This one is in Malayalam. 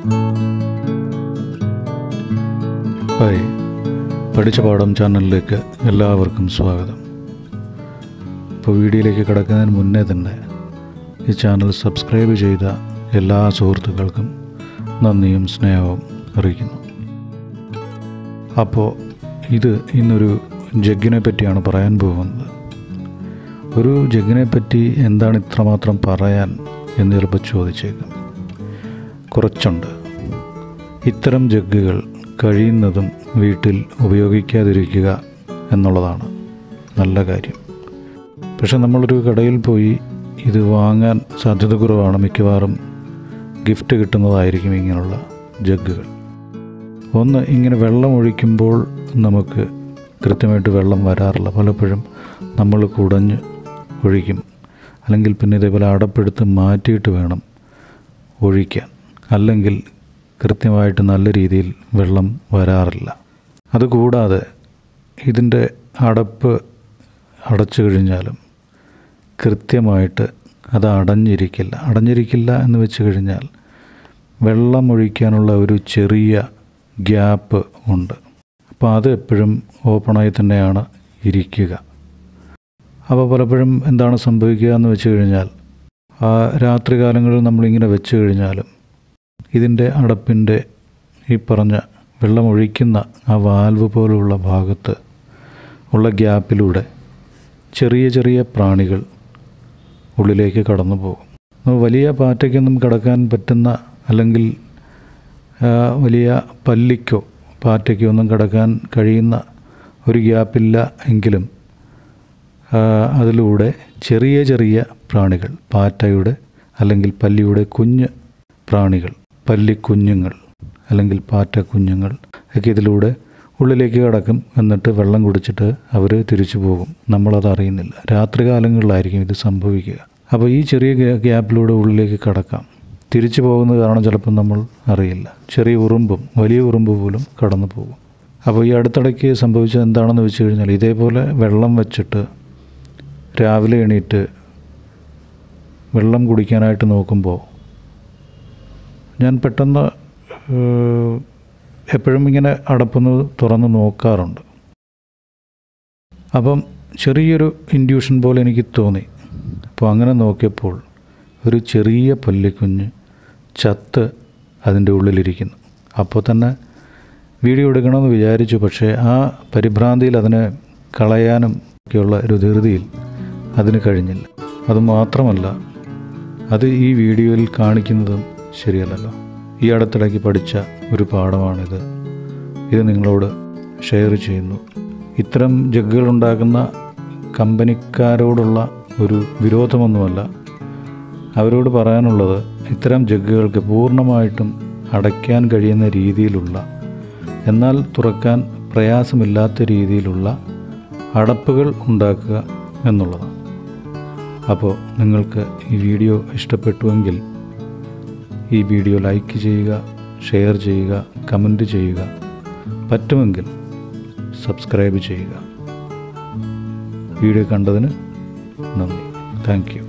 ഹായ് പഠിച്ച പാഠം ചാനലിലേക്ക് എല്ലാവർക്കും സ്വാഗതം ഇപ്പോൾ വീഡിയോയിലേക്ക് കിടക്കുന്നതിന് മുന്നേ തന്നെ ഈ ചാനൽ സബ്സ്ക്രൈബ് ചെയ്ത എല്ലാ സുഹൃത്തുക്കൾക്കും നന്ദിയും സ്നേഹവും അറിയിക്കുന്നു അപ്പോൾ ഇത് ഇന്നൊരു ജഗ്ഗിനെ പറ്റിയാണ് പറയാൻ പോകുന്നത് ഒരു ജഗ്ഗിനെ പറ്റി എന്താണ് ഇത്രമാത്രം പറയാൻ എന്ന് ചിലപ്പോൾ ചോദിച്ചേക്കാം കുറച്ചുണ്ട് ഇത്തരം ജഗ്ഗുകൾ കഴിയുന്നതും വീട്ടിൽ ഉപയോഗിക്കാതിരിക്കുക എന്നുള്ളതാണ് നല്ല കാര്യം പക്ഷെ നമ്മളൊരു കടയിൽ പോയി ഇത് വാങ്ങാൻ സാധ്യത കുറവാണ് മിക്കവാറും ഗിഫ്റ്റ് കിട്ടുന്നതായിരിക്കും ഇങ്ങനെയുള്ള ജഗ്ഗുകൾ ഒന്ന് ഇങ്ങനെ വെള്ളം ഒഴിക്കുമ്പോൾ നമുക്ക് കൃത്യമായിട്ട് വെള്ളം വരാറില്ല പലപ്പോഴും നമ്മൾ കുടഞ്ഞ് ഒഴിക്കും അല്ലെങ്കിൽ പിന്നെ ഇതേപോലെ അടപ്പെടുത്ത് മാറ്റിയിട്ട് വേണം ഒഴിക്കാൻ അല്ലെങ്കിൽ കൃത്യമായിട്ട് നല്ല രീതിയിൽ വെള്ളം വരാറില്ല അതുകൂടാതെ ഇതിൻ്റെ അടപ്പ് അടച്ചു കഴിഞ്ഞാലും കൃത്യമായിട്ട് അത് അടഞ്ഞിരിക്കില്ല അടഞ്ഞിരിക്കില്ല എന്ന് വെച്ച് കഴിഞ്ഞാൽ വെള്ളം ഒഴിക്കാനുള്ള ഒരു ചെറിയ ഗ്യാപ്പ് ഉണ്ട് അപ്പോൾ അത് എപ്പോഴും ഓപ്പണായി തന്നെയാണ് ഇരിക്കുക അപ്പോൾ പലപ്പോഴും എന്താണ് സംഭവിക്കുക എന്ന് വെച്ച് കഴിഞ്ഞാൽ ആ രാത്രി കാലങ്ങളിൽ നമ്മളിങ്ങനെ വെച്ച് കഴിഞ്ഞാലും ഇതിൻ്റെ അടപ്പിൻ്റെ ഈ പറഞ്ഞ വെള്ളമൊഴിക്കുന്ന ആ വാൽവ് പോലുള്ള ഭാഗത്ത് ഉള്ള ഗ്യാപ്പിലൂടെ ചെറിയ ചെറിയ പ്രാണികൾ ഉള്ളിലേക്ക് കടന്നു പോകും അപ്പോൾ വലിയ പാറ്റയ്ക്കൊന്നും കടക്കാൻ പറ്റുന്ന അല്ലെങ്കിൽ ആ, വലിയ പല്ലിക്കോ പാറ്റയ്ക്കോ ഒന്നും കടക്കാൻ കഴിയുന്ന ഒരു ഗ്യാപ്പില്ല എങ്കിലും ആ, അതിലൂടെ ചെറിയ ചെറിയ പ്രാണികൾ പാറ്റയുടെ അല്ലെങ്കിൽ പല്ലിയുടെ കുഞ്ഞ് പ്രാണികൾ പല്ലിക്കുഞ്ഞുങ്ങൾ അല്ലെങ്കിൽ പാറ്റ കുഞ്ഞുങ്ങൾ ഒക്കെ ഇതിലൂടെ ഉള്ളിലേക്ക് കടക്കും എന്നിട്ട് വെള്ളം കുടിച്ചിട്ട് അവർ തിരിച്ചു പോകും നമ്മളത് അറിയുന്നില്ല രാത്രി കാലങ്ങളിലായിരിക്കും ഇത് സംഭവിക്കുക അപ്പോൾ ഈ ചെറിയ ഗ്യാ- ഗ്യാപ്പിലൂടെ ഉള്ളിലേക്ക് കടക്കാം തിരിച്ചു പോകുന്ന കാരണം ചിലപ്പോൾ നമ്മൾ അറിയില്ല ചെറിയ ഉറുമ്പും വലിയ ഉറുമ്പ് പോലും കടന്നു പോകും അപ്പോൾ ഈ അടുത്തിടയ്ക്ക് സംഭവിച്ചത് എന്താണെന്ന് വെച്ച് കഴിഞ്ഞാൽ ഇതേപോലെ വെള്ളം വെച്ചിട്ട് രാവിലെ എണീറ്റ് വെള്ളം കുടിക്കാനായിട്ട് നോക്കുമ്പോൾ ഞാൻ പെട്ടെന്ന് ഏഹ്, എപ്പോഴും ഇങ്ങനെ അടപ്പൊന്ന് തുറന്ന് നോക്കാറുണ്ട് അപ്പം ചെറിയൊരു ഇൻഡ്യൂഷൻ പോലെ എനിക്ക് തോന്നി അപ്പോൾ അങ്ങനെ നോക്കിയപ്പോൾ ഒരു ചെറിയ പല്ലിക്കുഞ്ഞ് ചത്ത് അതിൻ്റെ ഉള്ളിലിരിക്കുന്നു അപ്പോൾ തന്നെ വീഡിയോ എടുക്കണമെന്ന് വിചാരിച്ചു പക്ഷേ ആ പരിഭ്രാന്തിയിൽ അതിനെ കളയാനും ഒക്കെയുള്ള ഒരു ധൃതിയിൽ അതിന് കഴിഞ്ഞില്ല അതുമാത്രമല്ല അത് ഈ വീഡിയോയിൽ കാണിക്കുന്നതും ശരിയല്ലല്ലോ ഈ അടുത്തിടയ്ക്ക് പഠിച്ച ഒരു പാഠമാണിത് ഇത് നിങ്ങളോട് ഷെയർ ചെയ്യുന്നു ഇത്തരം ജഗ്ഗുകൾ ഉണ്ടാക്കുന്ന കമ്പനിക്കാരോടുള്ള ഒരു വിരോധമൊന്നുമല്ല അവരോട് പറയാനുള്ളത് ഇത്തരം ജഗ്ഗുകൾക്ക് പൂർണ്ണമായിട്ടും അടയ്ക്കാൻ കഴിയുന്ന രീതിയിലുള്ള എന്നാൽ തുറക്കാൻ പ്രയാസമില്ലാത്ത രീതിയിലുള്ള അടപ്പുകൾ ഉണ്ടാക്കുക എന്നുള്ളതാണ് അപ്പോൾ നിങ്ങൾക്ക് ഈ വീഡിയോ ഇഷ്ടപ്പെട്ടുവെങ്കിൽ ഈ വീഡിയോ ലൈക്ക് ചെയ്യുക ഷെയർ ചെയ്യുക കമൻറ്റ് ചെയ്യുക പറ്റുമെങ്കിൽ സബ്സ്ക്രൈബ് ചെയ്യുക വീഡിയോ കണ്ടതിന് നന്ദി താങ്ക് യു